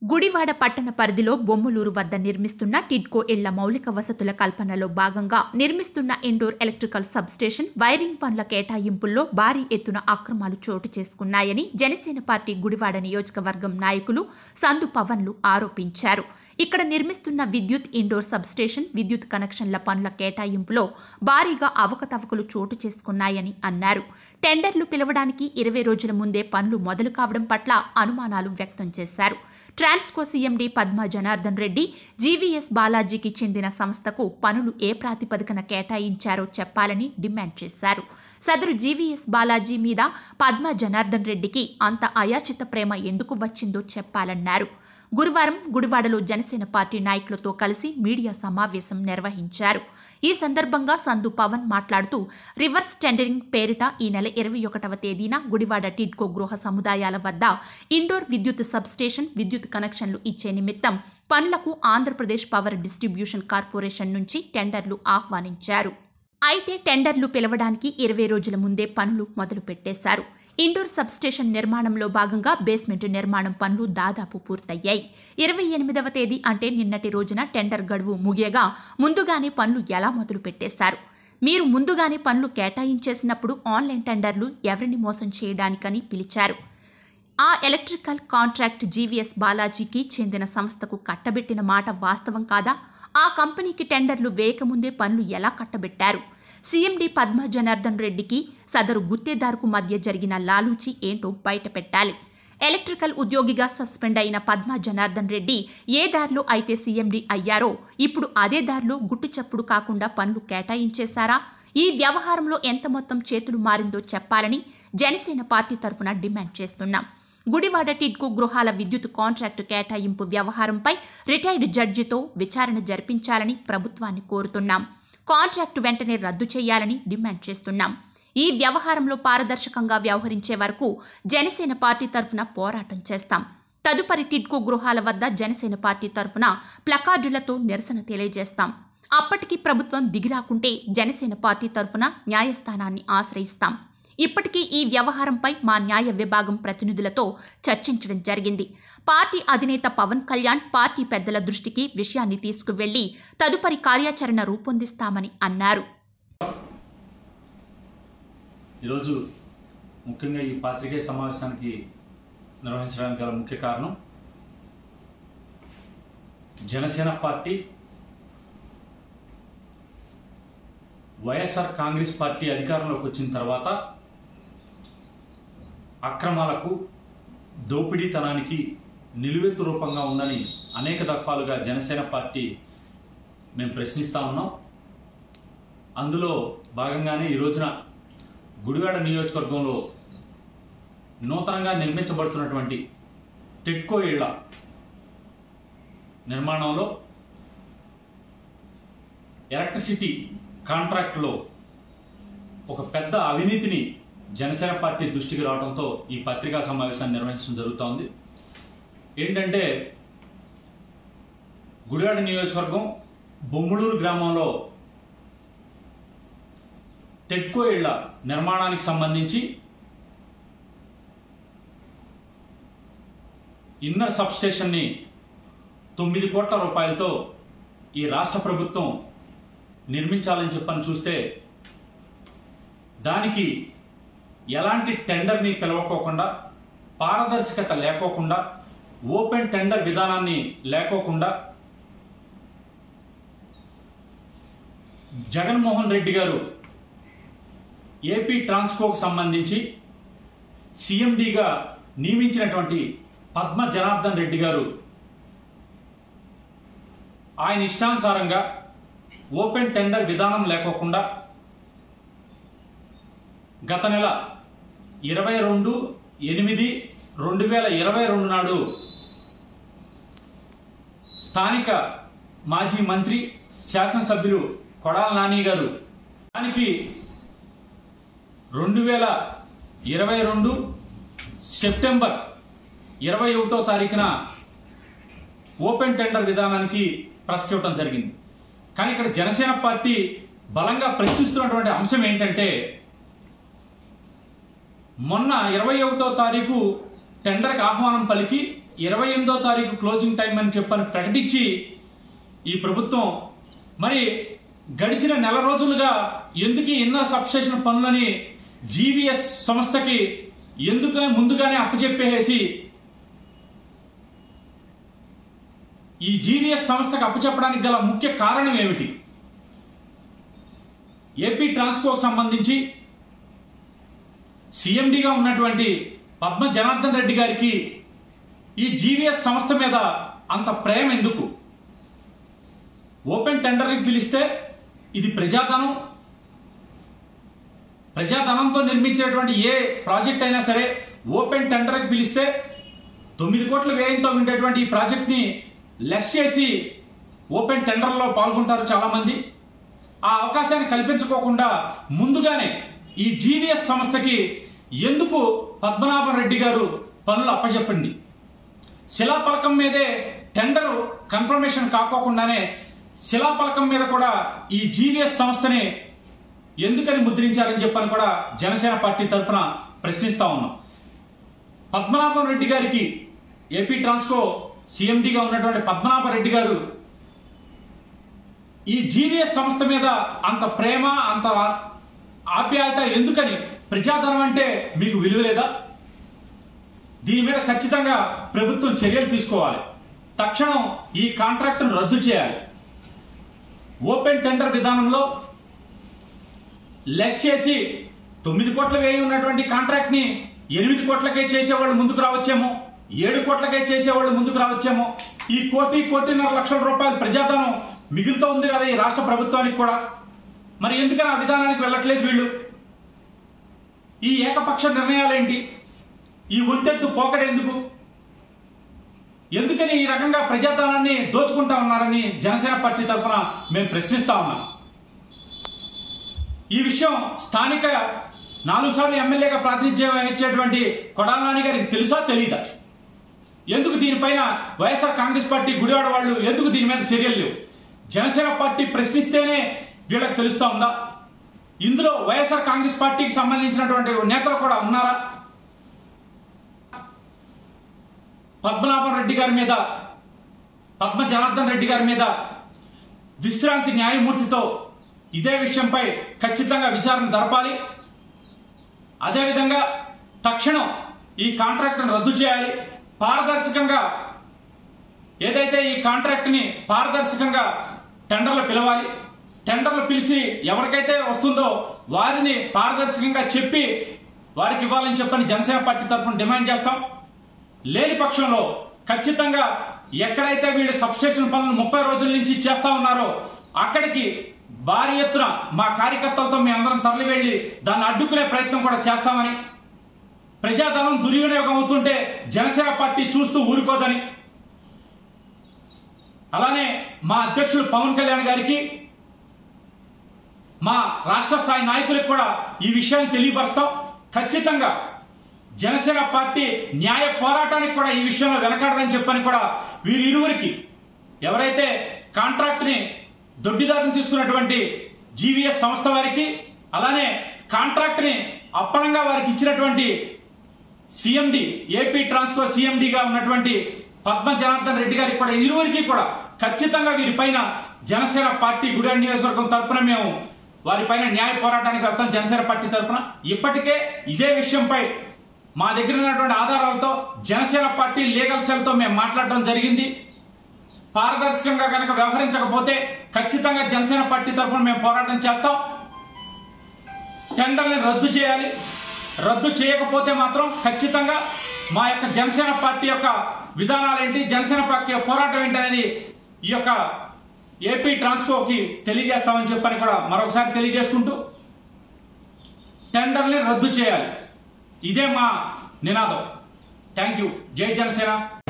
గుడివాడ పట్టణ పరిధిలో బొమ్మలూరు వద్ద నిర్మిస్తున్న టిడ్కో ఇళ్ల మౌలిక వసతుల కల్పనలో భాగంగా నిర్మిస్తున్న ఇండోర్ ఎలక్ట్రికల్ సబ్స్టేషన్ వైరింగ్ పనుల కేటాయింపుల్లో భారీ ఎత్తున అక్రమాలు చోటు చేసుకున్నాయని జనసేన పార్టీ గుడివాడ నియోజకవర్గం నాయకులు సందు పవన్లు ఆరోపించారు ఇక్కడ నిర్మిస్తున్న విద్యుత్ ఇండోర్ సబ్స్టేషన్ విద్యుత్ కనెక్షన్ల పనుల కేటాయింపులో భారీగా అవకతవకలు చోటు చేసుకున్నాయని అన్నారు టెండర్లు పిలవడానికి ఇరవై రోజుల ముందే పనులు మొదలు కావడం పట్ల అనుమానాలు వ్యక్తం చేశారు ట్రాన్స్కో సీఎండీ పద్మా జనార్దన్ రెడ్డి జీవీఎస్ బాలాజీకి చెందిన సంస్థకు పనులు ఏ ప్రాతిపదికన కేటాయించారో చెప్పాలని డిమాండ్ చేశారు సదరు జీవీఎస్ బాలాజీ మీద పద్మా జనార్దన్ రెడ్డికి అంత అయాచిత ప్రేమ ఎందుకు వచ్చిందో చెప్పాలన్నారు గురువారం గుడివాడలో జనసేన పార్టీ నాయకులతో కలిసి మీడియా సమావేశం నిర్వహించారు ఈ సందర్భంగా సందు పవన్ మాట్లాడుతూ రివర్స్ టెండరింగ్ పేరిట ఈ నెల ఇరవై ఒకటవ తేదీన గుడివాడ టిడ్కో గృహ సముదాయాల వద్ద ఇండోర్ విద్యుత్ సబ్స్టేషన్ విద్యుత్ కనెక్షన్లు ఇచ్చే నిమిత్తం పనులకు ఆంధ్రప్రదేశ్ పవర్ డిస్ట్రిబ్యూషన్ కార్పొరేషన్ నుంచి టెండర్లు ఆహ్వానించారు అయితే టెండర్లు పిలవడానికి ఇరవై రోజుల ముందే పనులు మొదలు పెట్టేశారు ఇండోర్ సబ్స్టేషన్ నిర్మాణంలో భాగంగా బేస్మెంట్ నిర్మాణం పనులు దాదాపు పూర్తయ్యాయి ఇరవై ఎనిమిదవ తేదీ అంటే నిన్నటి రోజున టెండర్ గడువు ముగియగా ముందుగానే పనులు ఎలా మొదలు పెట్టేశారు మీరు ముందుగానే పనులు కేటాయించేసినప్పుడు ఆన్లైన్ టెండర్లు ఎవరిని మోసం చేయడానికని పిలిచారు ఆ ఎలక్ట్రికల్ కాంట్రాక్ట్ జీవీఎస్ బాలాజీకి చెందిన సంస్థకు కట్టబెట్టిన మాట వాస్తవం కాదా ఆ కంపెనీకి టెండర్లు వేయకముందే పనులు ఎలా కట్టబెట్టారు సీఎండీ పద్మా జనార్దన్ రెడ్డికి సదరు గుత్తేదారుకు మధ్య జరిగిన లాలూచి ఏంటో బయట పెట్టాలి ఎలక్ట్రికల్ ఉద్యోగిగా సస్పెండ్ అయిన పద్మా జనార్దన్ రెడ్డి ఏ దారిలో అయితే సీఎండీ అయ్యారో ఇప్పుడు అదే దారిలో గుట్టు చప్పుడు కాకుండా పనులు కేటాయించేశారా ఈ వ్యవహారంలో ఎంత మొత్తం చేతులు మారిందో చెప్పాలని జనసేన పార్టీ తరఫున డిమాండ్ చేస్తున్నాం గుడివాడ టిడ్కో గృహాల విద్యుత్ కాంట్రాక్టు కేటాయింపు వ్యవహారంపై రిటైర్డ్ జడ్జితో విచారణ జరిపించాలని ప్రభుత్వాన్ని కోరుతున్నాం కాంట్రాక్టు వెంటనే రద్దు చేయాలని డిమాండ్ చేస్తున్నాం ఈ వ్యవహారంలో పారదర్శకంగా వ్యవహరించే వరకు జనసేన పార్టీ తరఫున పోరాటం చేస్తాం తదుపరి టిడ్కో గృహాల వద్ద జనసేన పార్టీ తరఫున ప్లకార్డులతో నిరసన తెలియజేస్తాం అప్పటికి ప్రభుత్వం దిగిరాకుంటే జనసేన పార్టీ తరఫున న్యాయస్థానాన్ని ఆశ్రయిస్తాం ఇప్పటికీ ఈ వ్యవహారంపై మా న్యాయ విభాగం ప్రతినిధులతో చర్చించడం జరిగింది పార్టీ అధినేత పవన్ కళ్యాణ్ పార్టీ పెద్దల దృష్టికి విషయాన్ని తీసుకువెళ్లి తదుపరి కార్యాచరణ రూపొందిస్తామని అన్నారు ఈరోజు ముఖ్యంగా ఈ పాత్రికేయ సమావేశానికి నిర్వహించడానికి గల ముఖ్య కారణం Janasena party YSR Congress party అధికారంలోకి వచ్చిన తర్వాత అక్రమాలకు దోపిడీతనానికి నిలువెత్తు రూపంగా ఉందని అనేక దఫాలుగా జనసేన పార్టీ మేము ప్రశ్నిస్తా ఉన్నాం అందులో భాగంగానే ఈ రోజున గుడివాడ నియోజకవర్గంలో నూతనంగా నిర్మించబడుతున్నటువంటి టిట్కో ఇళ్ల నిర్మాణంలో ఎలక్ట్రిసిటీ కాంట్రాక్ట్లో ఒక పెద్ద అవినీతిని జనసేన పార్టీ దృష్టికి రావడంతో ఈ పత్రికా సమావేశాన్ని నిర్వహించడం జరుగుతోంది ఏంటంటే గుడివాడ నియోజకవర్గం బొమ్మలూరు గ్రామంలో టెట్కో ఇళ్ల నిర్మాణానికి సంబంధించి ఇన్నర్ సబ్ స్టేషన్ని తొమ్మిది కోట్ల రూపాయలతో ఈ రాష్ట్ర ప్రభుత్వం నిర్మించాలని చెప్పని చూస్తే దానికి ఎలాంటి టెండర్ని పిలవకోకుండా పారదర్శకత లేకోకుండా ఓపెన్ టెండర్ విధానాన్ని లేకోకుండా జగన్మోహన్ రెడ్డి గారు ఏపీ ట్రాన్స్కోకు సంబంధించి సీఎండీగా నియమించినటువంటి పద్మ జనార్దన్ రెడ్డి గారు ఆయన ఇష్టానుసారంగా ఓపెన్ టెండర్ విధానం లేకోకుండా గత నెల ఇరవై రెండు ఎనిమిది రెండు వేల ఇరవై రెండు నాడు స్థానిక మాజీ మంత్రి శాసనసభ్యులు కొడాల నాని గారు దానికి రెండు వేల ఇరవై రెండు సెప్టెంబర్ ఇరవై ఒకటో తారీఖున ఓపెన్ టెండర్ విధానానికి ప్రశ్నివ్వడం జరిగింది కానీ ఇక్కడ జనసేన పార్టీ బలంగా ప్రశ్నిస్తున్నటువంటి అంశం ఏంటంటే మొన్న ఇరవై ఒకటో తారీఖు టెండర్కి ఆహ్వానం పలికి ఇరవై ఎనిమిదో తారీఖు క్లోజింగ్ టైం అని చెప్పని ప్రకటించి ఈ ప్రభుత్వం మరి గడిచిన నెల రోజులుగా ఎందుకు ఇన్నర్ సబ్స్టేషన్ పనులని జీవీఎస్ సంస్థకి ఎందుకు ముందుగానే అప్పచెప్పేసి ఈ జీవీఎస్ సంస్థకు అప్పచెప్పడానికి గల ముఖ్య కారణం ఏమిటి ఏపీ ట్రాన్స్కోకు సంబంధించి సీఎండిగా ఉన్నటువంటి పద్మ జనార్దన్ రెడ్డి గారికి ఈ జీవీఎస్ సంస్థ మీద అంత ప్రేమ ఎందుకు ఓపెన్ టెండర్కి పిలిస్తే ఇది ప్రజాధనం ప్రజాధనంతో నిర్మించేటువంటి ఏ ప్రాజెక్ట్ అయినా సరే ఓపెన్ టెండర్కి పిలిస్తే తొమ్మిది కోట్ల వ్యయంతో ఉండేటువంటి ఈ ప్రాజెక్ట్ని లెస్ చేసి ఓపెన్ టెండర్లో పాల్గొంటారు చాలా మంది ఆ అవకాశాన్ని కల్పించుకోకుండా ముందుగానే ఈ జీవీఎస్ సంస్థకి ఎందుకు పద్మనాభం రెడ్డి గారు పనులు అప్పచెప్పండి శిలాఫలకం మీదే టెండర్ కన్ఫర్మేషన్ కాకోకుండానే శిలాఫలకం మీద కూడా ఈ జీవీఎస్ సంస్థని ఎందుకని ముద్రించారని చెప్పని కూడా జనసేన పార్టీ తరఫున ప్రశ్నిస్తా ఉన్నాం పద్మనాభం రెడ్డి గారికి ఏపీ ట్రాన్స్కో సీఎండిగా ఉన్నటువంటి పద్మనాభ రెడ్డి గారు ఈ జీవీఎస్ సంస్థ మీద అంత ప్రేమ అంత ఆప్యాయత ఎందుకని ప్రజాధనం అంటే మీకు విలువ లేదా దీని మీద ఖచ్చితంగా ప్రభుత్వం చర్యలు తీసుకోవాలి తక్షణం ఈ కాంట్రాక్టును రద్దు చేయాలి ఓపెన్ టెండర్ విధానంలో లెస్ చేసి తొమ్మిది కోట్ల వ్యయం ఉన్నటువంటి కాంట్రాక్ట్ ని ఎనిమిది కోట్లకే చేసేవాళ్ళు ముందుకు రావచ్చేమో ఏడు కోట్లకే చేసేవాళ్ళు ముందుకు రావచ్చేమో ఈ కోటి కోటిన్నర లక్షల రూపాయల ప్రజాధనం మిగులుతూ ఉంది కదా ఈ రాష్ట్ర ప్రభుత్వానికి కూడా మరి ఎందుకని ఆ విధానానికి వెళ్ళట్లేదు వీళ్ళు ఈ ఏకపక్ష నిర్ణయాలేంటి ఈ ఒంటెత్తు పోకడెందుకు ఎందుకని ఈ రకంగా ప్రజాధనాన్ని దోచుకుంటా ఉన్నారని జనసేన పార్టీ తరఫున మేము ప్రశ్నిస్తా ఉన్నాం ఈ విషయం స్థానిక నాలుగు సార్లు ఎమ్మెల్యేగా ప్రాతినిధ్యం వహించేటువంటి కొడాలని గారికి తెలుసా తెలీదా ఎందుకు దీనిపైన వైఎస్ఆర్ కాంగ్రెస్ పార్టీ గుడివాడ వాళ్ళు ఎందుకు దీని మీద చర్యలు లేవు జనసేన పార్టీ ప్రశ్నిస్తేనే వీళ్ళకి తెలుస్తా ఉందా ఇందులో వైఎస్ఆర్ కాంగ్రెస్ పార్టీకి సంబంధించినటువంటి నేతలు కూడా ఉన్నారా పద్మనాభం రెడ్డి గారి మీద పద్మ జనార్దన్ రెడ్డి గారి మీద విశ్రాంతి న్యాయమూర్తితో ఇదే విషయంపై ఖచ్చితంగా విచారణ జరపాలి అదేవిధంగా తక్షణం ఈ కాంట్రాక్ట్ను రద్దు చేయాలి పారదర్శకంగా ఏదైతే ఈ కాంట్రాక్ట్ ని పారదర్శకంగా టెండర్లు పిలవాలి టెండర్లు పిలిచి ఎవరికైతే వస్తుందో వారిని పారదర్శకంగా చెప్పి వారికి ఇవ్వాలని చెప్పని జనసేన పార్టీ తరఫున డిమాండ్ చేస్తాం లేని పక్షంలో ఖచ్చితంగా ఎక్కడైతే వీళ్ళు సబ్స్టేషన్ పనులు ముప్పై రోజుల నుంచి చేస్తా ఉన్నారో అక్కడికి భారీ ఎత్తున మా కార్యకర్తలతో మేము అందరం తరలి వెళ్లి దాన్ని అడ్డుకునే ప్రయత్నం కూడా చేస్తామని ప్రజాధనం దుర్వినియోగం అవుతుంటే జనసేన పార్టీ చూస్తూ ఊరుకోదని అలానే మా అధ్యక్షుడు పవన్ కళ్యాణ్ గారికి మా రాష్ట్ర స్థాయి నాయకులకు కూడా ఈ విషయాన్ని తెలియపరుస్తాం ఖచ్చితంగా జనసేన పార్టీ న్యాయ పోరాటానికి కూడా ఈ విషయంలో వెనకాడదని చెప్పని కూడా వీరిరువురికి ఎవరైతే కాంట్రాక్ట్ ని దొడ్డిదారిని తీసుకున్నటువంటి జీవీఎస్ సంస్థ వారికి అలానే కాంట్రాక్ట్ ని అప్పనంగా వారికి ఇచ్చినటువంటి సిఎండి ఏపీ ట్రాన్స్కో సిఎండిగా ఉన్నటువంటి పద్మ జనార్దన్ రెడ్డి గారికి కూడా ఇరువురికి కూడా ఖచ్చితంగా వీరిపైన జనసేన పార్టీ గుడి నియోజకవర్గం తరపున మేము వారిపైన న్యాయ పోరాటానికి వెళ్తాం జనసేన పార్టీ తరపున ఇప్పటికే ఇదే విషయంపై మా దగ్గర ఉన్నటువంటి ఆధారాలతో జనసేన పార్టీ లీగల్ సెల్ తో మేము మాట్లాడడం జరిగింది పారదర్శకంగా కనుక వ్యవహరించకపోతే ఖచ్చితంగా జనసేన పార్టీ తరఫున మేము పోరాటం చేస్తాం టెండర్ని రద్దు చేయాలి రద్దు చేయకపోతే మాత్రం ఖచ్చితంగా మా యొక్క జనసేన పార్టీ యొక్క విధానాలు ఏంటి జనసేన పార్టీ యొక్క పోరాటం ఏంటి అనేది ఈ యొక్క ఏపీ ట్రాన్స్కోకి తెలియజేస్తామని చెప్పని కూడా మరొకసారి తెలియజేసుకుంటూ టెండర్ని రద్దు చేయాలి ఇదే మా నినాదం థ్యాంక్ యూ జై జనసేన